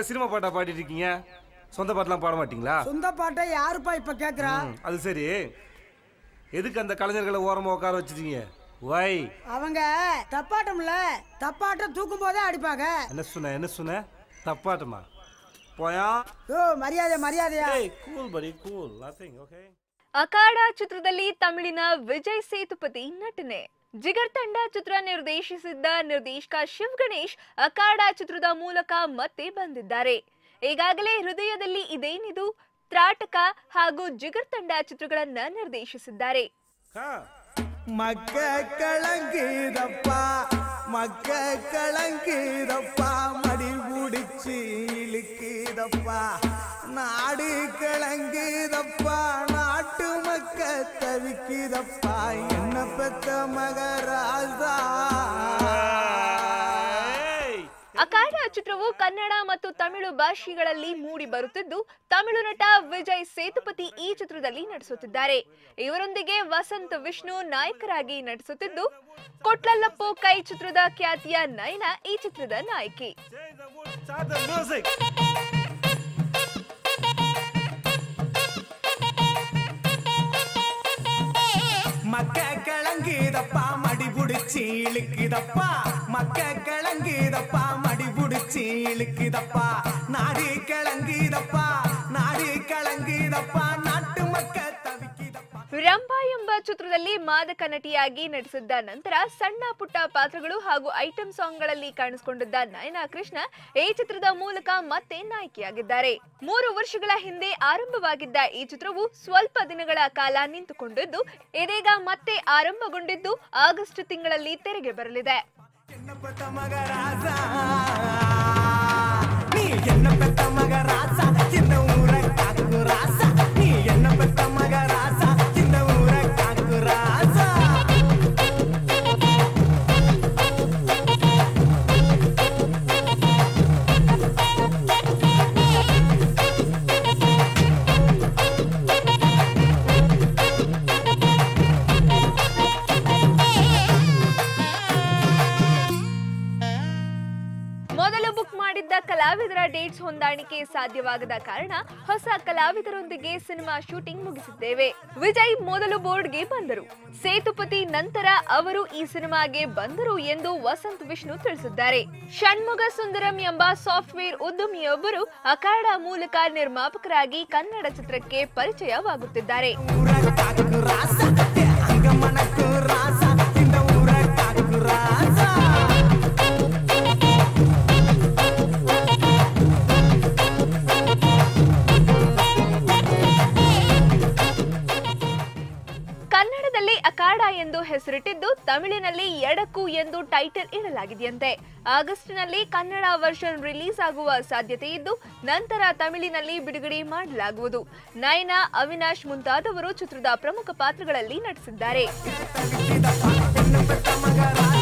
Cinema பாட்டா பாடிட்டு இருக்கீங்க சொந்த பாட்டெல்லாம் பாட மாட்டீங்களா சொந்த பாட்டை யாருப்பா இப்ப கேக்குறா ம், அது சரி எதுக்கு அந்த கலைஞர்களை ஓரமா உட்கார வச்சிருக்கீங்க வை அவங்க தப்பாட்டம்ல தப்பாட்டம் தூக்கும் போதே அடிப்பாங்க என்ன சொன்ன என்ன சொன்ன தப்பாட்டமா போயா ஓ மரியாதை மரியாதையா ಏಯ್ ಕೂಲ್ ಬರಿ ಕೂಲ್ ನಥಿಂಗ್ ಓಕೆ ಅಖಾಡ ಚಿತ್ರದಲ್ಲಿ ತಮಿಳಿನ ವಿಜಯ್ ಸೇತುಪತಿ ನಟನೆ ಜಿಗರ್ ತಂಡ ಚಿತ್ರ ನಿರ್ದೇಶಿಸಿದ್ದ ನಿರ್ದೇಶಕ ಶಿವ್ ಗಣೇಶ್ ಅಖಾಡ ಚಿತ್ರದ ಮೂಲಕ ಮತ್ತೆ ಬಂದಿದ್ದಾರೆ ಈಗಾಗಲೇ ಹೃದಯದಲ್ಲಿ ಇದೇನಿದು ತ್ರಾಟಕ ಹಾಗೂ ಜಿಗರ್ ತಂಡ ಚಿತ್ರಗಳನ್ನ ನಿರ್ದೇಶಿಸಿದ್ದಾರೆ ಹಾ மக்க கலங்குதப்பா மக்க கலங்குதப்பா மடி முடிச்சு இழுக்குதப்பா நாடு கலங்குதப்பா நாட்டு மக்க தவிக்குதப்பா என்ன பெத்த மகராஜா ಏಯ್ ಅಖಾಡ ಚಿತ್ರವು ಕನ್ನಡ ಮತ್ತು ತಮಿಳು ಭಾಷೆಗಳಲ್ಲಿ ಮೂಡಿ ಬರುತ್ತಿದ್ದು ತಮಿಳು ನಟ ವಿಜಯ್ ಸೇತುಪತಿ ಈ ಚಿತ್ರದಲ್ಲಿ ನಟಿಸುತ್ತಿದ್ದಾರೆ ಇವರೊಂದಿಗೆ ವಸಂತ್ ವಿಷ್ಣು ನಾಯಕರಾಗಿ ನಟಿಸುತ್ತಿದ್ದು ಕೊಟ್ಲಲ್ಲಪ್ಪು ಕೈ ಚಿತ್ರದ ಖ್ಯಾತಿಯ ನಯನ ಈ ಚಿತ್ರದ ನಾಯಕಿ Change the mood, start the music. மக்க கலங்குதப்பா மடி புடிச்சு இழுக்குதப்பா மக்க கலங்குதப்பா மடி புடிச்சு இழுக்குதப்பா நாடு கலங்குதப்பா நாடு கலங்குதப்பா நாட்டு மக்க தவிக்குதப்பா ರಂಭಾ ಎಂಬ ಚಿತ್ರದಲ್ಲಿ ಮಾದಕ ನಟಿಯಾಗಿ ನಟಿಸಿದ್ದ ನಂತರ ಸಣ್ಣ ಪುಟ್ಟ ಪಾತ್ರಗಳು ಹಾಗೂ ಐಟಂ ಸಾಂಗ್ಗಳಲ್ಲಿ ಕಾಣಿಸಿಕೊಂಡಿದ್ದ ನಯನಾ ಕೃಷ್ಣ ಈ ಚಿತ್ರದ ಮೂಲಕ ಮತ್ತೆ ನಾಯಕಿಯಾಗಿದ್ದಾರೆ ಮೂರು ವರ್ಷಗಳ ಹಿಂದೆ ಆರಂಭವಾಗಿದ್ದ ಈ ಚಿತ್ರವು ಸ್ವಲ್ಪ ದಿನಗಳ ಕಾಲ ನಿಂತುಕೊಂಡಿದ್ದು ಇದೀಗ ಮತ್ತೆ ಆರಂಭಗೊಂಡಿದ್ದು ಆಗಸ್ಟ್ ತಿಂಗಳಲ್ಲಿ ತೆರೆಗೆ ಬರಲಿದೆ என்ன பெத்த மகராசா நீ என்ன பெத்த மகராசா இந்த ஊரை காக்கு ராசா நீ என்ன பெத்த மகராசா இந்த ஊரை காக்கு ராசா ಮೊದಲು ಬುಕ್ ಮಾಡಿದ್ದ ಕಲಾವಿದರ ಡೇಟ್ಸ್ ಹೊಂದಾಣಿಕೆ ಸಾಧ್ಯವಾಗದ ಕಾರಣ ಹೊಸ ಕಲಾವಿದರೊಂದಿಗೆ ಸಿನಿಮಾ ಶೂಟಿಂಗ್ ಮುಗಿಸಿದ್ದೇವೆ ವಿಜಯ್ ಮೊದಲು ಬೋರ್ಡ್ಗೆ ಬಂದರು ಸೇತುಪತಿ ನಂತರ ಅವರು ಈ ಸಿನಿಮಾಗೆ ಬಂದರು ಎಂದು ವಸಂತ್ ವಿಷ್ಣು ತಿಳಿಸಿದ್ದಾರೆ ಷಣ್ಮುಗ ಸುಂದರಂ ಎಂಬ ಸಾಫ್ಟ್ವೇರ್ ಉದ್ಯಮಿಯೊಬ್ಬರು ಅಖಾಡ ಮೂಲಕ ನಿರ್ಮಾಪಕರಾಗಿ ಕನ್ನಡ ಚಿತ್ರಕ್ಕೆ ಪರಿಚಯವಾಗುತ್ತಿದ್ದಾರೆ ஊரை காக்கு ராசா அங்க மனக்கு ராசா இந்த ஊரை காக்கு ராசா ಕನ್ನಡದಲ್ಲಿ ಅಖಾಡ ಎಂದು ಹೆಸರಿಟ್ಟಿದ್ದು ತಮಿಳಿನಲ್ಲಿ ಎಡಕು ಎಂದು ಟೈಟಲ್ ಇಡಲಾಗಿದೆಯಂತೆ ಆಗಸ್ಟ್ನಲ್ಲಿ ಕನ್ನಡ ವರ್ಷನ್ ರಿಲೀಸ್ ಆಗುವ ಸಾಧ್ಯತೆ ಇದ್ದು ನಂತರ ತಮಿಳಿನಲ್ಲಿ ಬಿಡುಗಡೆ ಮಾಡಲಾಗುವುದು ನಯನ ಅವಿನಾಶ್ ಮುಂತಾದವರು ಚಿತ್ರದ ಪ್ರಮುಖ ಪಾತ್ರಗಳಲ್ಲಿ ನಟಿಸಿದ್ದಾರೆ தவிக்குதப்பா என்ன பெத்த மகராசா